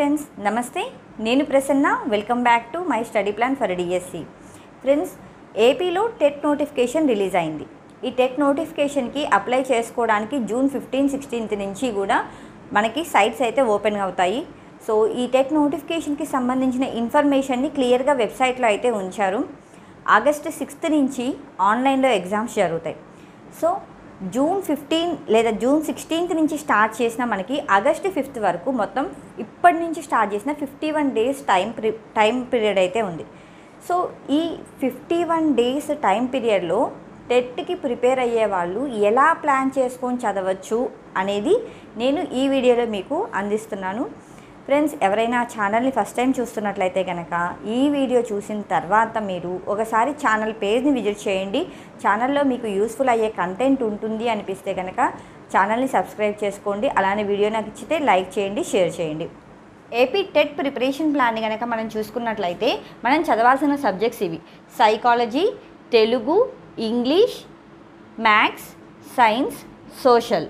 friends నమస్తే నేను Prasanna welcome back to my study plan for DSC friends ఏపీలో TET notification release అయింది ఈ టెట్ నోటిఫికేషన్కి అప్లై చేసుకోవడానికి జూన్ ఫిఫ్టీన్ సిక్స్టీన్త్ నుంచి కూడా మనకి సైట్స్ అయితే ఓపెన్ అవుతాయి సో ఈ టెట్ నోటిఫికేషన్కి సంబంధించిన ఇన్ఫర్మేషన్ని క్లియర్గా వెబ్సైట్లో అయితే ఉంచారు ఆగస్ట్ సిక్స్త్ నుంచి ఆన్లైన్లో ఎగ్జామ్స్ జరుగుతాయి సో జూన్ ఫిఫ్టీన్ లేదా జూన్ సిక్స్టీన్త్ నుంచి స్టార్ట్ చేసిన మనకి ఆగస్ట్ ఫిఫ్త్ వరకు మొత్తం ఇప్పటి నుంచి స్టార్ట్ చేసిన ఫిఫ్టీ వన్ డేస్ టైం ప్రి టైం పీరియడ్ అయితే ఉంది సో ఈ ఫిఫ్టీ వన్ డేస్ టైం పీరియడ్లో టెట్కి ప్రిపేర్ అయ్యే వాళ్ళు ఎలా ప్లాన్ చేసుకొని చదవచ్చు అనేది నేను ఈ వీడియోలో మీకు అందిస్తున్నాను ఫ్రెండ్స్ ఎవరైనా ఛానల్ని ఫస్ట్ టైం చూస్తున్నట్లయితే కనుక ఈ వీడియో చూసిన తర్వాత మీరు ఒకసారి ఛానల్ పేజ్ని విజిట్ చేయండి ఛానల్లో మీకు యూస్ఫుల్ అయ్యే కంటెంట్ ఉంటుంది అనిపిస్తే కనుక ఛానల్ని సబ్స్క్రైబ్ చేసుకోండి అలానే వీడియో నాకు ఇచ్చితే లైక్ చేయండి షేర్ చేయండి ఏపీ టెట్ ప్రిపరేషన్ ప్లాన్ని కనుక మనం చూసుకున్నట్లయితే మనం చదవాల్సిన సబ్జెక్ట్స్ ఇవి psychology Telugu English maths science social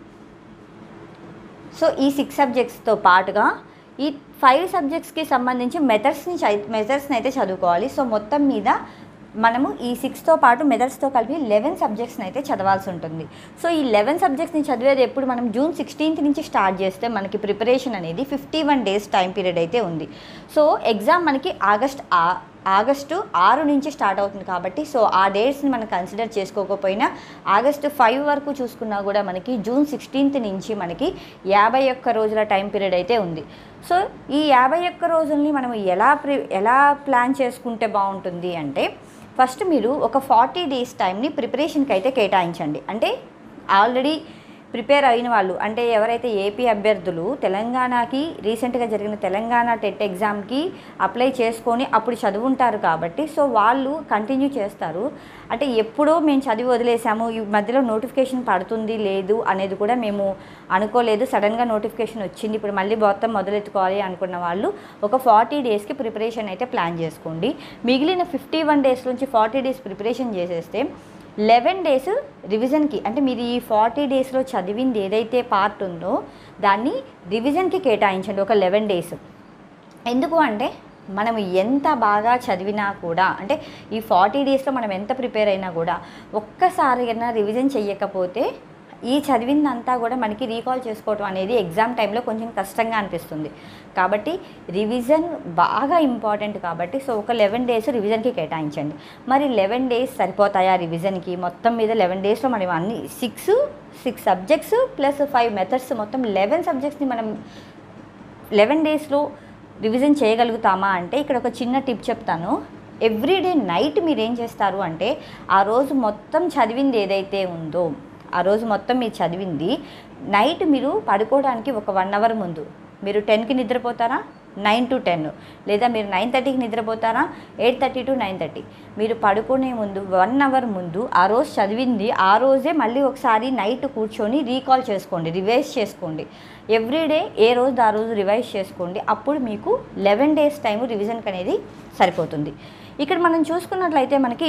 so ఈ సిక్స్ సబ్జెక్ట్స్తో పాటుగా ఈ ఫైవ్ సబ్జెక్ట్స్కి సంబంధించి మెథడ్స్ని మెథడ్స్ని అయితే చదువుకోవాలి సో మొత్తం మీద మనము ఈ సిక్స్తో పాటు మెథడ్స్తో కలిపి లెవెన్ సబ్జెక్ట్స్ని అయితే చదవాల్సి ఉంటుంది సో ఈ లెవెన్ సబ్జెక్ట్స్ని చదివేది ఎప్పుడు మనం జూన్ సిక్స్టీన్త్ నుంచి స్టార్ట్ చేస్తే మనకి ప్రిపరేషన్ అనేది fifty one days time period అయితే ఉంది సో ఎగ్జామ్ మనకి ఆగస్ట్ ఆ- ఆగస్టు ఆరు నుంచి స్టార్ట్ అవుతుంది కాబట్టి సో ఆ డేట్స్ని మనం కన్సిడర్ చేసుకోకపోయినా ఆగస్టు ఫైవ్ వరకు చూసుకున్నా కూడా మనకి జూన్ సిక్స్టీన్త్ నుంచి మనకి యాభై ఒక్క రోజుల టైం పీరియడ్ అయితే ఉంది సో ఈ యాభై ఒక్క రోజుల్ని మనం ఎలా ప్రి ఎలా ప్లాన్ చేసుకుంటే బాగుంటుంది అంటే ఫస్ట్ మీరు ఒక ఫార్టీ డేస్ టైంని ప్రిపరేషన్కి అయితే కేటాయించండి అంటే ఆల్రెడీ ప్రిపేర్ అయిన వాళ్ళు అంటే ఎవరైతే ఏపీ అభ్యర్థులు తెలంగాణకి రీసెంట్గా జరిగిన తెలంగాణ టెట్ ఎగ్జామ్కి అప్లై చేసుకొని అప్పుడు చదువుంటారు కాబట్టి సో వాళ్ళు కంటిన్యూ చేస్తారు అంటే ఎప్పుడో మేము చదివి వదిలేసాము ఈ మధ్యలో నోటిఫికేషన్ పడుతుంది లేదు అనేది కూడా మేము అనుకోలేదు సడన్గా నోటిఫికేషన్ వచ్చింది ఇప్పుడు మళ్ళీ మొత్తం మొదలెత్తుకోవాలి అనుకున్న వాళ్ళు ఒక ఫార్టీ డేస్కి ప్రిపరేషన్ అయితే ప్లాన్ చేసుకోండి మిగిలిన ఫిఫ్టీ వన్ డేస్ నుంచి ఫార్టీ డేస్ ప్రిపరేషన్ చేసేస్తే లెవెన్ డేస్ రివిజన్కి అంటే మీరు ఈ ఫార్టీ డేస్లో చదివింది ఏదైతే పార్ట్ ఉందో దాన్ని రివిజన్కి కేటాయించండి ఒక లెవెన్ డేస్ ఎందుకు అంటే మనం ఎంత బాగా చదివినా కూడా అంటే ఈ ఫార్టీ డేస్లో మనం ఎంత ప్రిపేర్ అయినా కూడా ఒక్కసారి అయినా రివిజన్ చెయ్యకపోతే ఈ చదివిందంతా కూడా మనకి రీకాల్ చేసుకోవటం అనేది ఎగ్జామ్ టైంలో కొంచెం కష్టంగా అనిపిస్తుంది కాబట్టి రివిజన్ బాగా ఇంపార్టెంట్ కాబట్టి సో ఒక లెవెన్ డేస్ రివిజన్కి కేటాయించండి మరి లెవెన్ డేస్ సరిపోతాయా రివిజన్కి మొత్తం మీద లెవెన్ డేస్లో మనం అన్ని six six subjects plus five methods మొత్తం లెవెన్ సబ్జెక్ట్స్ని మనం లెవెన్ డేస్లో రివిజన్ చేయగలుగుతామా అంటే ఇక్కడ ఒక చిన్న టిప్ చెప్తాను ఎవ్రీడే నైట్ మీరు ఏం చేస్తారు అంటే ఆ రోజు మొత్తం చదివింది ఏదైతే ఉందో ఆ రోజు మొత్తం మీరు చదివింది నైట్ మీరు పడుకోవడానికి ఒక వన్ అవర్ ముందు మీరు టెన్కి నిద్రపోతారా నైన్ టు టెన్ లేదా మీరు నైన్ థర్టీకి నిద్రపోతారా eight thirty to nine thirty మీరు పడుకునే ముందు వన్ అవర్ ముందు ఆ రోజు చదివింది ఆ రోజే మళ్ళీ ఒకసారి నైట్ కూర్చొని రీకాల్ చేసుకోండి రివైజ్ చేసుకోండి ఎవ్రీడే ఏ రోజు ఆ రోజు రివైజ్ చేసుకోండి అప్పుడు మీకు లెవెన్ డేస్ టైం రివిజన్కి అనేది సరిపోతుంది ఇక్కడ మనం చూసుకున్నట్లయితే మనకి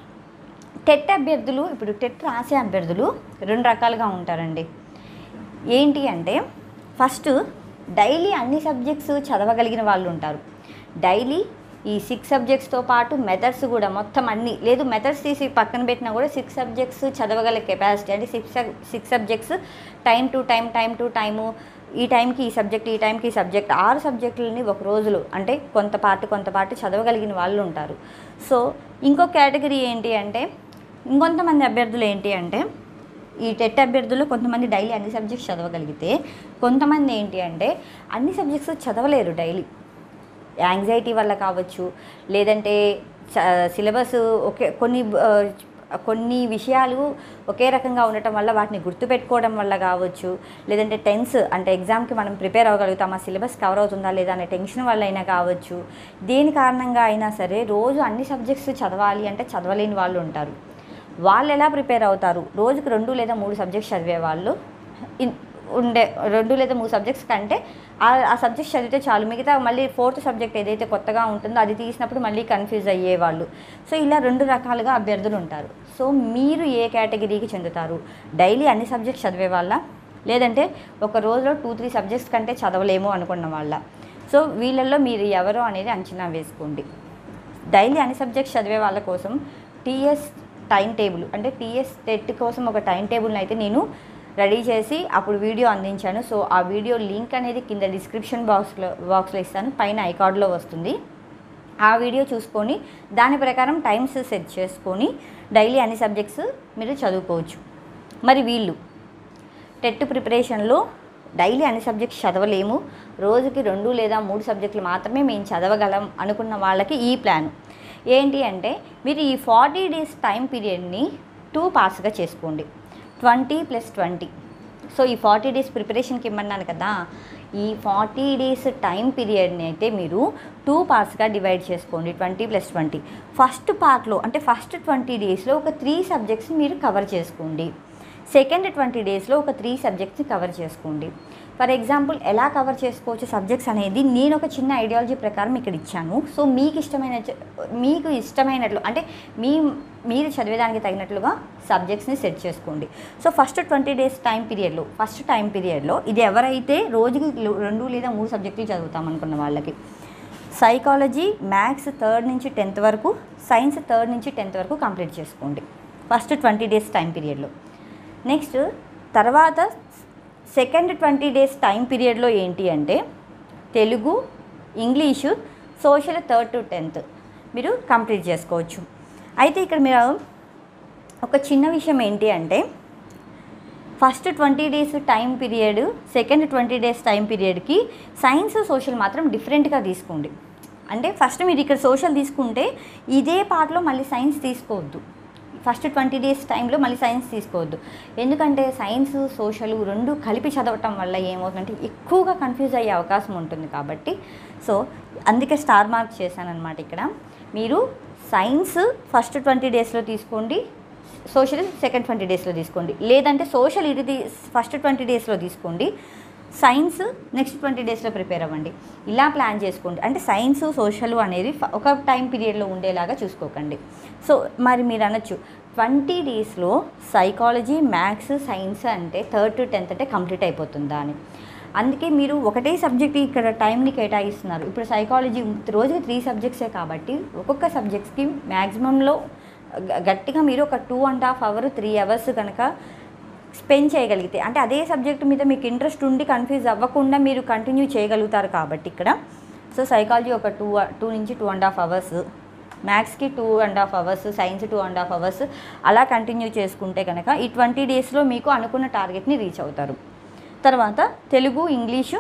టెట్ అభ్యర్థులు ఇప్పుడు టెట్ రాసే అభ్యర్థులు రెండు రకాలుగా ఉంటారండి ఏంటి అంటే ఫస్ట్ డైలీ అన్ని సబ్జెక్ట్స్ చదవగలిగిన వాళ్ళు ఉంటారు డైలీ ఈ సిక్స్ సబ్జెక్ట్స్తో పాటు మెథడ్స్ కూడా మొత్తం అన్ని లేదు మెథడ్స్ తీసి పక్కన పెట్టినా కూడా సిక్స్ సబ్జెక్ట్స్ చదవగల కెపాసిటీ అంటే six six subjects time to time time to time ఈ టైంకి ఈ సబ్జెక్ట్ ఈ టైంకి ఈ సబ్జెక్ట్ ఆరు సబ్జెక్టులని ఒక రోజులో అంటే కొంత పార్ట్ కొంత పార్ట్ చదవగలిగిన వాళ్ళు ఉంటారు సో ఇంకో కేటగిరీ ఏంటి అంటే ఇంకొంతమంది అభ్యర్థులు ఏంటి అంటే ఈ టెట్ అభ్యర్థులు కొంతమంది డైలీ అన్ని సబ్జెక్ట్స్ చదవగలిగితే కొంతమంది ఏంటి అంటే అన్ని సబ్జెక్ట్స్ చదవలేరు డైలీ యాంగ్జైటీ వల్ల కావచ్చు లేదంటే సిలబస్ ఒకే కొన్ని ఆ, కొన్ని విషయాలు ఒకే రకంగా ఉండటం వల్ల వాటిని గుర్తుపెట్టుకోవడం వల్ల కావచ్చు లేదంటే టెన్స్ అంటే ఎగ్జామ్కి మనం ప్రిపేర్ అవ్వగలుగుతామా సిలబస్ కవర్ అవుతుందా లేదా అనే టెన్షన్ వల్ల అయినా కావచ్చు దేని కారణంగా అయినా సరే రోజు అన్ని సబ్జెక్ట్స్ చదవాలి అంటే చదవలేని వాళ్ళు ఉంటారు వాళ్ళు ఎలా ప్రిపేర్ అవుతారు రోజుకి రెండు లేదా మూడు సబ్జెక్ట్స్ చదివే వాళ్ళు ఇన్- ఉండే రెండు లేదా మూడు సబ్జెక్ట్స్ కంటే ఆ ఆ సబ్జెక్ట్స్ చదివితే చాలు మిగతా మళ్ళీ ఫోర్త్ సబ్జెక్ట్ ఏదైతే కొత్తగా ఉంటుందో అది తీసినప్పుడు మళ్ళీ కన్ఫ్యూజ్ అయ్యేవాళ్ళు సో ఇలా రెండు రకాలుగా అభ్యర్థులు ఉంటారు సో మీరు ఏ కేటగిరీకి చెందుతారు డైలీ అన్ని సబ్జెక్ట్స్ చదివే వాళ్ళ లేదంటే ఒక రోజులో టూ త్రీ సబ్జెక్ట్స్ కంటే చదవలేము అనుకున్న వాళ్ళ సో వీళ్ళల్లో మీరు ఎవరో అనేది అంచనా వేసుకోండి డైలీ అన్ని సబ్జెక్ట్స్ చదివే వాళ్ళ కోసం టీఎస్ టైం టేబుల్ అంటే టీఎస్ టెట్ కోసం ఒక టైం టేబుల్ని అయితే నేను రెడీ చేసి అప్పుడు వీడియో అందించాను సో ఆ వీడియో లింక్ అనేది కింద డిస్క్రిప్షన్ బాక్స్లో బాక్స్లో ఇస్తాను పైన ఐకార్డ్లో వస్తుంది ఆ వీడియో చూసుకొని దాని ప్రకారం టైమ్స్ సెట్ చేసుకొని డైలీ అన్ని సబ్జెక్ట్స్ మీరు చదువుకోవచ్చు మరి వీళ్ళు టెట్ ప్రిపరేషన్లో డైలీ అన్ని సబ్జెక్ట్స్ చదవలేము రోజుకి రెండు లేదా మూడు సబ్జెక్టులు మాత్రమే మేము చదవగలం అనుకున్న వాళ్ళకి ఈ ప్లాన్ ఏంటి అంటే మీరు ఈ ఫార్టీ డేస్ టైం పీరియడ్ని టూ పార్ట్స్గా చేసుకోండి ట్వంటీ ప్లస్ ట్వంటీ సో ఈ ఫార్టీ డేస్ ప్రిపరేషన్కి ఇమ్మన్నాను కదా ఈ ఫార్టీ డేస్ టైం పీరియడ్ని అయితే మీరు టూ పార్ట్స్గా డివైడ్ చేసుకోండి ట్వంటీ ప్లస్ ట్వంటీ ఫస్ట్ పార్ట్లో అంటే ఫస్ట్ ట్వంటీ డేస్లో ఒక త్రీ సబ్జెక్ట్స్ మీరు కవర్ చేసుకోండి సెకండ్ ట్వంటీ డేస్లో ఒక త్రీ సబ్జెక్ట్స్ని కవర్ చేసుకోండి ఫర్ ఎగ్జాంపుల్ ఎలా కవర్ చేసుకోవచ్చు సబ్జెక్ట్స్ అనేది నేను ఒక చిన్న ఐడియాలజీ ప్రకారం ఇక్కడ ఇచ్చాను సో మీకు ఇష్టమైన చ- మీకు ఇష్టమైనట్లు అంటే మీ మీరు చదివేదానికి తగినట్లుగా సబ్జెక్ట్స్ని సెట్ చేసుకోండి so first twenty days time పీరియడ్లో ఫస్ట్ టైం పీరియడ్లో ఇది ఎవరైతే రోజుకి లు- రెండు లేదా మూడు సబ్జెక్టులు చదువుతాం అనుకున్న వాళ్ళకి సైకాలజీ మ్యాథ్స్ థర్డ్ నుంచి టెన్త్ వరకు సైన్స్ థర్డ్ నుంచి టెన్త్ వరకు కంప్లీట్ చేసుకోండి ఫస్ట్ ట్వంటీ డేస్ టైం పీరియడ్లో నెక్స్ట్ తర్వాత సెకండ్ ట్వంటీ డేస్ టైం పీరియడ్లో ఏంటి అంటే Telugu English social third to tenth మీరు కంప్లీట్ చేసుకోవచ్చు అయితే ఇక్కడ మీరు ఒక చిన్న విషయం ఏంటి అంటే first twenty days time period second twenty days time పీరియడ్కి సైన్స్ సోషల్ మాత్రం డిఫరెంట్గా తీసుకోండి అంటే ఫస్ట్ మీరు ఇక్కడ సోషల్ తీసుకుంటే ఇదే పార్ట్లో మళ్ళీ సైన్స్ తీసుకోవద్దు ఫస్ట్ ట్వంటీ డేస్ టైంలో మళ్ళీ సైన్స్ తీసుకోవద్దు ఎందుకంటే సైన్స్ సోషల్ రెండు కలిపి చదవటం వల్ల ఏమవుతుందంటే ఎక్కువగా కన్ఫ్యూజ్ అయ్యే అవకాశం ఉంటుంది కాబట్టి సో అందుకే స్టార్ మార్క్ చేశానన్నమాట ఇక్కడ మీరు సైన్స్ ఫస్ట్ ట్వంటీ డేస్లో తీసుకోండి సోషల్ సెకండ్ ట్వంటీ డేస్లో తీసుకోండి లేదంటే సోషల్ ఇది ఫస్ట్ ట్వంటీ డేస్లో తీసుకోండి సైన్స్ నెక్స్ట్ ట్వంటీ డేస్లో ప్రిపేర్ అవ్వండి ఇలా ప్లాన్ చేసుకోండి అంటే సైన్స్ సోషల్ అనేది ఫ- ఒక టైం పీరియడ్లో ఉండేలాగా చూసుకోకండి సో మరి మీరు అనొచ్చు ట్వంటీ డేస్లో సైకాలజీ మ్యాథ్స్ సైన్స్ అంటే థర్డ్ టు టెన్త్ అంటే కంప్లీట్ అయిపోతుందా అని అందుకే మీరు ఒకటే సబ్జెక్ట్ ఇక్కడ టైంని కేటాయిస్తున్నారు ఇప్పుడు సైకాలజీ రోజుకి త్రీ సబ్జెక్ట్సే కాబట్టి ఒక్కొక్క సబ్జెక్ట్స్కి మ్యాక్సిమంలో గ- గట్టిగా మీరు ఒక two and half hour three hours కనుక స్పెండ్ చేయగలిగితే అంటే అదే సబ్జెక్ట్ మీద మీకు ఇంట్రెస్ట్ ఉండి కన్ఫ్యూజ్ అవ్వకుండా మీరు కంటిన్యూ చేయగలుగుతారు కాబట్టి ఇక్కడ సో సైకాలజీ ఒక టూ టూ నుంచి టూ అండ్ హాఫ్ అవర్స్ మ్యాథ్స్కి two and half hours science two and half hours అలా కంటిన్యూ చేసుకుంటే కనుక ఈ ట్వంటీ డేస్లో మీకు అనుకున్న టార్గెట్ని రీచ్ అవుతారు తర్వాత తెలుగు ఇంగ్లీషు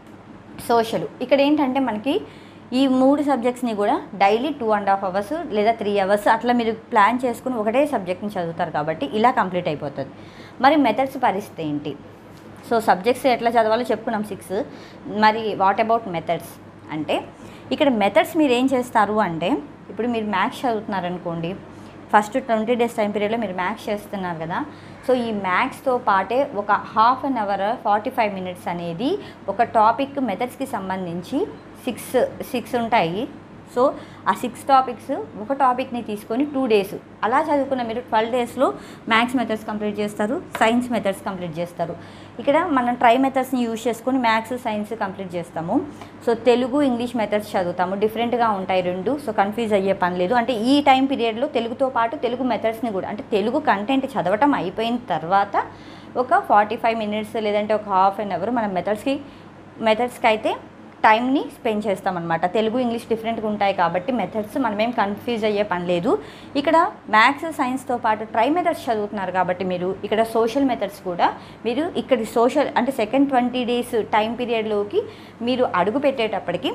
సోషల్ ఇక్కడ ఏంటంటే మనకి ఈ మూడు సబ్జెక్ట్స్ని కూడా daily two and half hours లేదా త్రీ అవర్స్ అట్లా మీరు ప్లాన్ చేసుకుని ఒకటే సబ్జెక్ట్ని చదువుతారు కాబట్టి ఇలా కంప్లీట్ అయిపోతుంది మరి మెథడ్స్ పరిస్థితి ఏంటి సో సబ్జెక్ట్స్ ఎట్లా చదవాలో చెప్పుకున్నాం సిక్స్ మరి వాట్ అబౌట్ మెథడ్స్ అంటే ఇక్కడ మెథడ్స్ మీరు ఏం చేస్తారు అంటే ఇప్పుడు మీరు మ్యాథ్స్ చదువుతున్నారనుకోండి ఫస్ట్ ట్వంటీ డేస్ టైం పీరియడ్లో మీరు మ్యాథ్స్ చేస్తున్నారు కదా సో ఈ మ్యాథ్స్తో పాటే ఒక half an hour forty five minutes అనేది ఒక టాపిక్ మెథడ్స్కి సంబంధించి సిక్స్ సిక్స్ ఉంటాయి సో ఆ సిక్స్ టాపిక్స్ ఒక టాపిక్ని తీసుకొని టూ డేస్ అలా చదువుకున్న మీరు ట్వెల్వ్ డేస్లో మ్యాథ్స్ మెథడ్స్ కంప్లీట్ చేస్తారు సైన్స్ మెథడ్స్ కంప్లీట్ చేస్తారు ఇక్కడ మనం ట్రై మెథడ్స్ని యూజ్ చేసుకొని మ్యాథ్స్ సైన్స్ కంప్లీట్ చేస్తాము సో తెలుగు ఇంగ్లీష్ మెథడ్స్ చదువుతాము డిఫరెంట్గా ఉంటాయి రెండు సో కన్ఫ్యూజ్ అయ్యే పని లేదు అంటే ఈ టైం పీరియడ్లో తెలుగుతో పాటు తెలుగు మెథడ్స్ని కూడా అంటే తెలుగు కంటెంట్ చదవటం అయిపోయిన తర్వాత ఒక ఫార్టీ ఫైవ్ మినిట్స్ లేదంటే ఒక హాఫ్ అన్ అవర్ మనం మెథడ్స్కి మెథడ్స్కి అయితే టైంని స్పెండ్ చేస్తామన్నమాట తెలుగు ఇంగ్లీష్ డిఫరెంట్గా ఉంటాయి కాబట్టి మెథడ్స్ మనమేం కన్ఫ్యూజ్ అయ్యే పని లేదు ఇక్కడ మ్యాథ్స్ సైన్స్తో పాటు ట్రై మెథడ్స్ చదువుతున్నారు కాబట్టి మీరు ఇక్కడ సోషల్ మెథడ్స్ కూడా మీరు ఇక్కడ సోషల్ అంటే సెకండ్ ట్వంటీ డేస్ టైం పీరియడ్లోకి మీరు అడుగు పెట్టేటప్పటికి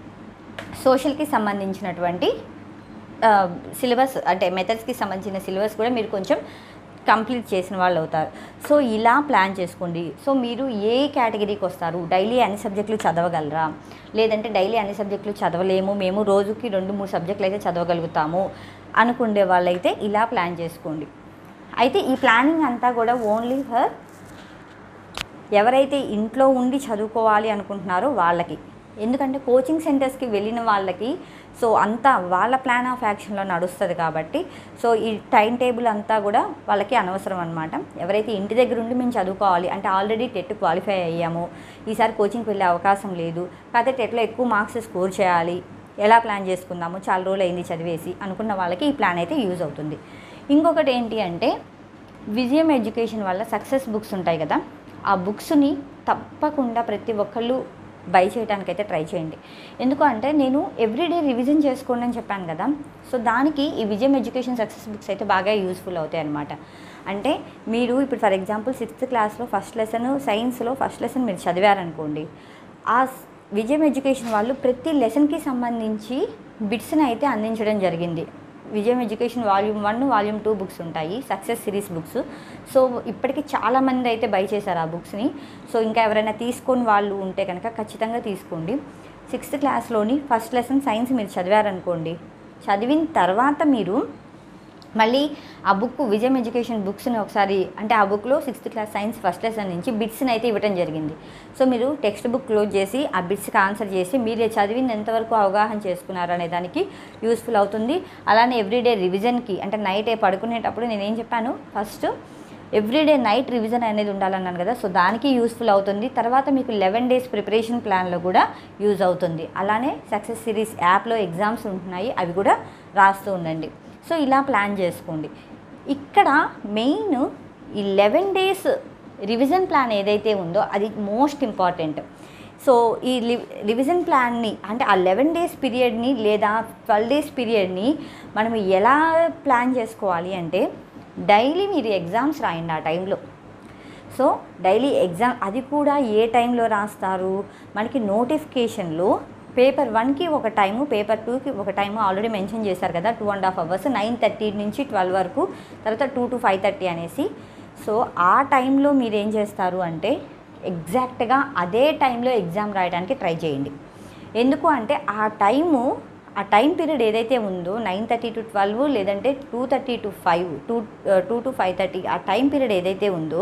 సోషల్కి సంబంధించినటువంటి సిలబస్ అంటే మెథడ్స్కి సంబంధించిన సిలబస్ కూడా మీరు కొంచెం కంప్లీట్ చేసిన వాళ్ళు అవుతారు సో ఇలా ప్లాన్ చేసుకోండి సో మీరు ఏ కేటగిరీకి వస్తారు డైలీ అన్ని సబ్జెక్టులు చదవగలరా లేదంటే డైలీ అన్ని సబ్జెక్టులు చదవలేము మేము రోజుకి రెండు మూడు సబ్జెక్టులు అయితే చదవగలుగుతాము అనుకునే వాళ్ళైతే ఇలా ప్లాన్ చేసుకోండి అయితే ఈ ప్లానింగ్ అంతా కూడా ఓన్లీ ఫర్ ఎవరైతే ఇంట్లో ఉండి చదువుకోవాలి అనుకుంటున్నారో వాళ్ళకి ఎందుకంటే కోచింగ్ సెంటర్స్కి వెళ్ళిన వాళ్ళకి సో అంతా వాళ్ళ ప్లాన్ ఆఫ్ యాక్షన్లో నడుస్తుంది కాబట్టి సో ఈ టైం టేబుల్ అంతా కూడా వాళ్ళకి అనవసరం అనమాట ఎవరైతే ఇంటి దగ్గర ఉండి మేము చదువుకోవాలి అంటే ఆల్రెడీ టెట్ క్వాలిఫై అయ్యాము ఈసారి కోచింగ్కి వెళ్ళే అవకాశం లేదు కాకపోతే టెట్లో ఎక్కువ మార్క్స్ స్కోర్ చేయాలి ఎలా ప్లాన్ చేసుకుందాము చాలా రోజులు అయింది చదివేసి అనుకున్న వాళ్ళకి ఈ ప్లాన్ అయితే యూజ్ అవుతుంది ఇంకొకటి ఏంటి అంటే విజయం ఎడ్యుకేషన్ వల్ల సక్సెస్ బుక్స్ ఉంటాయి కదా ఆ బుక్స్ని తప్పకుండా ప్రతి ఒక్కళ్ళు బై చేయడానికి అయితే ట్రై చేయండి ఎందుకు అంటే నేను ఎవ్రీడే రివిజన్ చేసుకోండి అని చెప్పాను కదా సో దానికి ఈ విజయం ఎడ్యుకేషన్ సక్సెస్ బుక్స్ అయితే బాగా యూస్ఫుల్ అవుతాయి అనమాట అంటే మీరు ఇప్పుడు ఫర్ ఎగ్జాంపుల్ సిక్స్త్ క్లాస్లో ఫస్ట్ లెసన్ సైన్స్లో ఫస్ట్ లెసన్ మీరు చదివారనుకోండి ఆ స్- విజయం ఎడ్యుకేషన్ వాళ్ళు ప్రతి లెసన్కి సంబంధించి బిట్స్ని అయితే అందించడం జరిగింది Vijayam education volume one volume two books ఉంటాయి సక్సెస్ సిరీస్ బుక్స్ సో ఇప్పటికి చాలామంది అయితే బై చేశారు ఆ బుక్స్ని సో ఇంకా ఎవరైనా తీసుకొని వాళ్ళు ఉంటే కనుక ఖచ్చితంగా తీసుకోండి సిక్స్త్ క్లాస్లోని ఫస్ట్ లెసన్ సైన్స్ మీరు చదివారనుకోండి చదివిన తర్వాత మీరు మళ్ళీ ఆ బుక్ విజయం ఎడ్యుకేషన్ బుక్స్ని ఒకసారి అంటే ఆ బుక్లో sixth class science first lesson నుంచి బిట్స్ని అయితే ఇవ్వడం జరిగింది సో మీరు టెక్స్ట్ బుక్ క్లోజ్ చేసి ఆ బిట్స్కి ఆన్సర్ చేసి మీరు చదివింది ఎంతవరకు అవగాహన చేసుకున్నారు అనే దానికి యూస్ఫుల్ అవుతుంది అలానే ఎవ్రీడే రివిజన్కి అంటే నైట్ పడుకునేటప్పుడు నేను ఏం చెప్పాను ఫస్ట్ ఎవ్రీడే నైట్ రివిజన్ అనేది ఉండాలన్నాను కదా సో దానికి యూస్ఫుల్ అవుతుంది తర్వాత మీకు లెవెన్ డేస్ ప్రిపరేషన్ ప్లాన్లో కూడా యూజ్ అవుతుంది అలానే సక్సెస్ సిరీస్ యాప్లో ఎగ్జామ్స్ ఉంటున్నాయి అవి కూడా రాస్తూ ఉండండి సో ఇలా ప్లాన్ చేసుకోండి ఇక్కడ మెయిన్ ఈ లెవెన్ డేస్ రివిజన్ ప్లాన్ ఏదైతే ఉందో అది మోస్ట్ ఇంపార్టెంట్ సో ఈ లి రివిజన్ ప్లాన్ని అంటే ఆ లెవెన్ డేస్ పీరియడ్ని లేదా ట్వెల్వ్ డేస్ పీరియడ్ని మనం ఎలా ప్లాన్ చేసుకోవాలి అంటే డైలీ మీరు ఎగ్జామ్స్ రాయండి ఆ టైంలో సో డైలీ ఎగ్జామ్ అది కూడా ఏ టైంలో రాస్తారు మనకి నోటిఫికేషన్లో పేపర్ వన్కి ఒక టైము పేపర్ టూకి ఒక టైము ఆల్రెడీ మెన్షన్ చేశారు కదా two and half hours nine thirty నుంచి ట్వెల్వ్ వరకు తర్వాత టూ టు ఫైవ్ థర్టీ అనేసి సో ఆ టైంలో మీరు ఏం చేస్తారు అంటే ఎగ్జాక్ట్గా అదే టైంలో ఎగ్జామ్ రాయడానికి ట్రై చేయండి ఎందుకు అంటే ఆ టైము ఆ టైం పీరియడ్ ఏదైతే ఉందో నైన్ థర్టీ టు ట్వెల్వ్ లేదంటే two thirty to five two two to five thirty ఆ టైం పీరియడ్ ఏదైతే ఉందో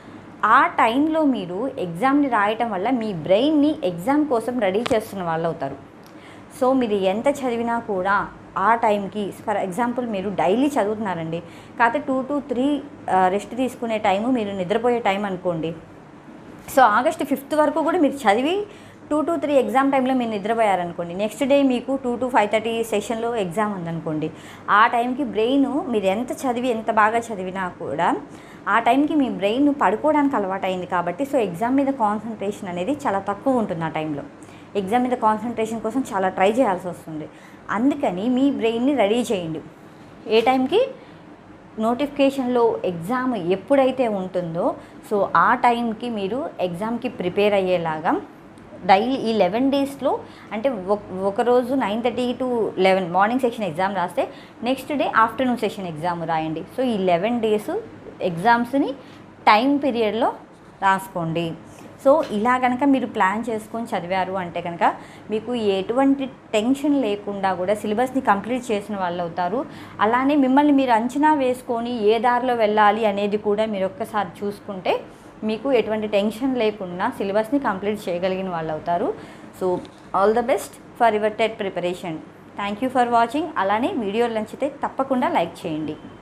ఆ టైంలో మీరు ఎగ్జామ్ని రాయటం వల్ల మీ బ్రెయిన్ని ఎగ్జామ్ కోసం రెడీ చేస్తున్న వాళ్ళు అవుతారు సో మీరు ఎంత చదివినా కూడా ఆ టైంకి ఫర్ ఎగ్జాంపుల్ మీరు డైలీ చదువుతున్నారండి కాకపోతే టూ టు త్రీ రెస్ట్ తీసుకునే టైము మీరు నిద్రపోయే టైం అనుకోండి సో ఆగస్ట్ ఫిఫ్త్ వరకు కూడా మీరు చదివి టూ టు త్రీ ఎగ్జామ్ టైంలో మీరు నిద్రపోయారనుకోండి నెక్స్ట్ డే మీకు టూ టు ఫైవ్ థర్టీ సెషన్లో ఎగ్జామ్ ఉందనుకోండి ఆ టైంకి బ్రెయిన్ మీరు ఎంత చదివి ఎంత బాగా చదివినా కూడా ఆ టైంకి మీ బ్రెయిన్ పడుకోవడానికి అలవాటు అయింది కాబట్టి సో ఎగ్జామ్ మీద కాన్సన్ట్రేషన్ అనేది చాలా తక్కువ ఉంటుంది ఆ టైంలో ఎగ్జామ్ మీద కాన్సన్ట్రేషన్ కోసం చాలా ట్రై చేయాల్సి వస్తుంది అందుకని మీ బ్రెయిన్ని రెడీ చేయండి ఏ టైంకి నోటిఫికేషన్లో ఎగ్జామ్ ఎప్పుడైతే ఉంటుందో సో ఆ టైంకి మీరు ఎగ్జామ్కి ప్రిపేర్ అయ్యేలాగా డైలీ ఈ లెవెన్ డేస్లో అంటే ఒక ఒకరోజు nine thirty to eleven morning section exam రాస్తే next day afternoon session exam రాయండి సో ఈ లెవెన్ డేస్ ఎగ్జామ్స్ని టైం పీరియడ్లో రాసుకోండి సో ఇలా కనుక మీరు ప్లాన్ చేసుకొని చదివారు అంటే కనుక మీకు ఎటువంటి టెన్షన్ లేకుండా కూడా సిలబస్ని కంప్లీట్ చేసిన వాళ్ళు అవుతారు అలానే మిమ్మల్ని మీరు అంచనా వేసుకొని ఏ దారిలో వెళ్ళాలి అనేది కూడా మీరు ఒక్కసారి చూసుకుంటే మీకు ఎటువంటి టెన్షన్ లేకుండా సిలబస్ని కంప్లీట్ చేయగలిగిన వాళ్ళు అవుతారు so all the best for your TET preparation thank you for watching అలానే వీడియోలు నచ్చితే తప్పకుండా లైక్ చేయండి